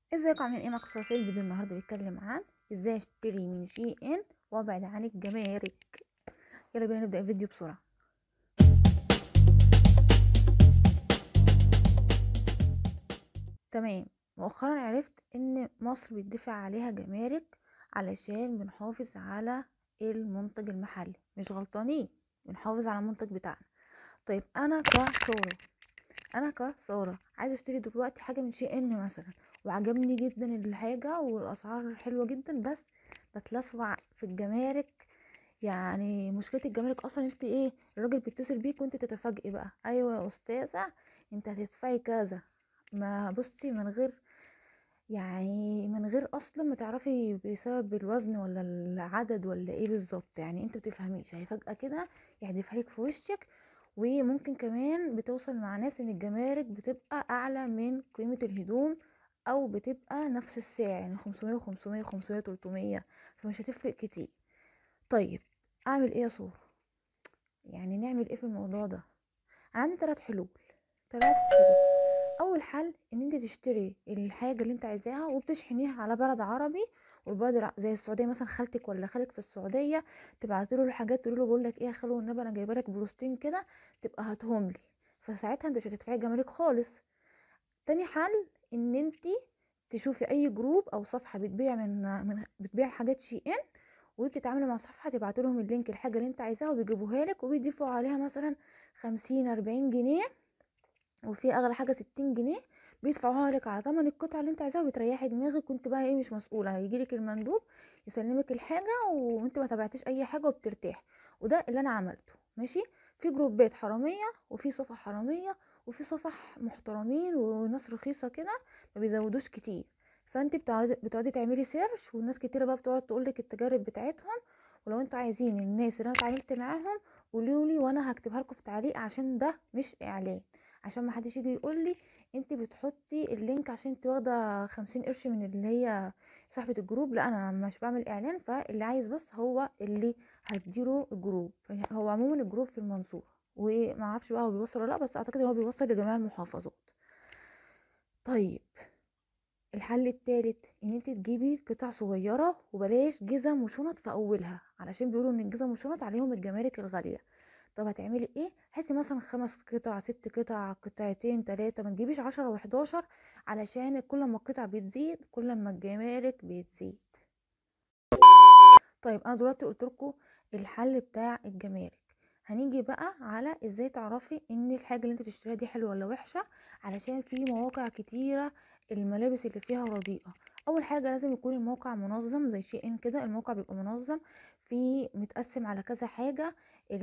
ازيكم عاملين ايه معاكم صراصير الفيديو النهارده بيتكلم عن ازاي اشتري من شي ان وابعد عن الجمارك يلا بينا نبدا الفيديو بسرعه تمام مؤخرا عرفت ان مصر بيدفع عليها جمارك علشان بنحافظ على المنتج المحلي مش غلطانين بنحافظ على المنتج بتاعنا طيب انا كساره انا كساره عايزه اشتري دلوقتي حاجه من شي ان مثلا وعجبني جدا الحاجة والأسعار حلوة جدا بس بتلسوع في الجمارك يعني مشكلة الجمارك أصلا انت ايه الراجل بيتصل بيك وانت تتفاجئي بقى أيوة يا أستاذة انت هتدفعي كذا ما بصي من غير يعني من غير اصلا ما تعرفي بسبب الوزن ولا العدد ولا ايه بالظبط يعني انت بتفهميش هي فجأة كده يحدفها لك في وشك وممكن كمان بتوصل مع ناس ان الجمارك بتبقى اعلى من قيمة الهدوم او بتبقى نفس السعر يعني 500 و500 500 300 فمش هتفرق كتير طيب اعمل ايه يا صور يعني نعمل ايه في الموضوع ده انا عندي ثلاث حلول ثلاث حلول اول حل ان انت تشتري الحاجه اللي انت عايزاها وبتشحنيها على بلد عربي والبلد زي السعوديه مثلا خالتك ولا خالك في السعوديه تبعتي له الحاجات تقول له بقول لك ايه يا خالو النبي انا جايبه لك بروستين كده تبقى هاتهم لي فساعتها انت مش هتدفعي جمارك خالص تاني حل ان انت تشوفي اي جروب او صفحه بتبيع من, من بتبيع حاجات شي ان وبتتعاملي مع صفحه تبعت لهم اللينك الحاجه اللي انت عايزاها وبيجيبوها لك وبيضيفوا عليها مثلا خمسين أربعين جنيه وفي اغلى حاجه ستين جنيه بيدفعوها لك على ثمن القطعه اللي انت عايزاها وبتريحي دماغك وانت بقى ايه مش مسؤوله هيجيلك المندوب يسلمك الحاجه وانت ما تابعتيش اي حاجه وبترتاح وده اللي انا عملته ماشي في جروبات حراميه وفي صفح حراميه وفي صفح محترمين وناس رخيصه كده ما بيزودوش كتير فانت بتقعدي تعملي سيرش والناس كتيره بقى بتقعد تقولك التجارب بتاعتهم ولو انتوا عايزين الناس اللي انا اتعاملت معاهم قولولي وانا هكتبها لكم في تعليق عشان ده مش اعلان عشان ما حدش يجي يقول لي انت بتحطي اللينك عشان انت واخده خمسين قرش من اللي هي صاحبه الجروب لا انا مش بعمل اعلان فاللي عايز بس هو اللي هديله الجروب هو عموما الجروب في المنصوره وما اعرفش بقى هو بيوصل ولا لا بس اعتقد ان هو بيوصل لجميع المحافظات طيب الحل التالت ان انت تجيبي قطع صغيره وبلاش جزم وشنط في اولها علشان بيقولوا ان الجزم والشنط عليهم الجمارك الغاليه طب هتعملي ايه هاتي مثلا خمس قطع ست قطع قطعتين تلاتة ما تجيبيش عشرة وحداشر علشان كل ما القطع بتزيد كل ما الجمارك بتزيد طيب انا دلوقتي قلت لكم الحل بتاع الجمارك هنيجي بقى على ازاي تعرفي ان الحاجه اللي انت بتشتريها دي حلوه ولا وحشه علشان في مواقع كتيره الملابس اللي فيها رديئه اول حاجه لازم يكون الموقع منظم زي شيء ان كده الموقع بيبقى منظم في متقسم على كذا حاجه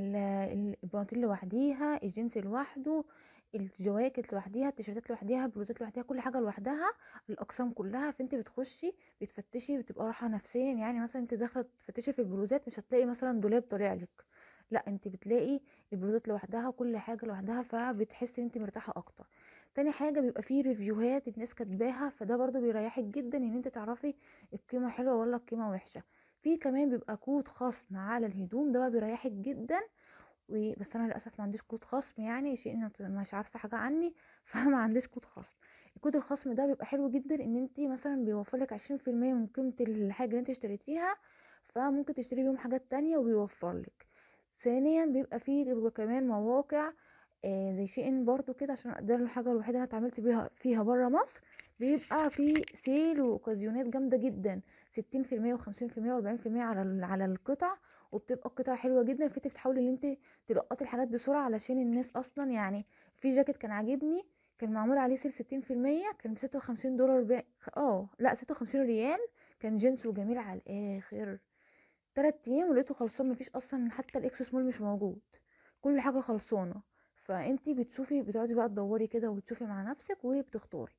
البناطيل لوحديها الجنس لوحده الجواكت لوحديها التيشيرتات لوحديها البلوزات لوحديها كل حاجه لوحدها الاقسام كلها فانت بتخشي بتفتشي بتبقى راحه نفسيا يعني مثلا انت داخله تفتشي في البلوزات مش هتلاقي مثلا دولاب طالع لك لا انت بتلاقي البلوزات لوحدها كل حاجه لوحدها فبتحسي ان انت مرتاحه اكتر تاني حاجه بيبقى فيه ريفيوهات الناس كاتباها فده برضو بيريحك جدا ان انت تعرفي القيمه حلوه ولا القيمه وحشه في كمان بيبقى كود خصم على الهدوم ده بقى بيريحك جدا بس انا للاسف ما عنديش كود خصم يعني شيء ان مش عارفه حاجه عني فما عنديش كود خصم الكود الخصم ده بيبقى حلو جدا ان انت مثلا بيوفر لك 20% من قيمه الحاجه اللي انت اشتريتيها فممكن تشتري بيهم حاجات تانية وبيوفر لك ثانيا بيبقى فيه بيبقى كمان مواقع آه زي شي ان برضو كده عشان ده الحاجه الوحيده اللي انا اتعاملت بيها فيها بره مصر بيبقى في سيل واوكازيونات جامده جدا ستين في المية وخمسين في المية واربعين في المية على على القطع وبتبقى القطع حلوه جدا فانت بتحاولي ان انت تلقطي الحاجات بسرعه علشان الناس اصلا يعني في جاكيت كان عاجبني كان معمول عليه سيل ستين في المية كان بستة وخمسين دولار اه لا ستة وخمسين ريال كان جنس وجميل على الاخر تلات ايام ولقيته خلصان مفيش اصلا حتى الاكس سمول مش موجود كل حاجه خلصانه فانتي بتشوفي بتقعدي بقى تدوري كده وتشوفي مع نفسك وبتختاري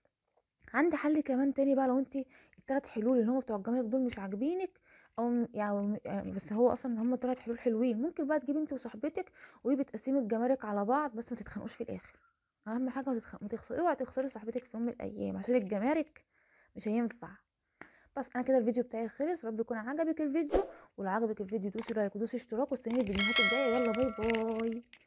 عندي حل كمان تاني بقى لو انتي التلات حلول اللي هما بتوع الجمارك دول مش عاجبينك او يعني بس هو اصلا هما تلات حلول حلوين ممكن بقى تجيبي انت وصاحبتك وبتقسمي الجمارك على بعض بس ما تتخانقوش في الاخر اهم حاجه ما تخسري اوعي تخسري صاحبتك في يوم من الايام عشان الجمارك مش هينفع بس انا كده الفيديو بتاعي خلص رب يكون عجبك الفيديو ولو عجبك الفيديو دوسي لايك ودوسي اشتراك واستني الفيديوهات الجايه يلا باي باي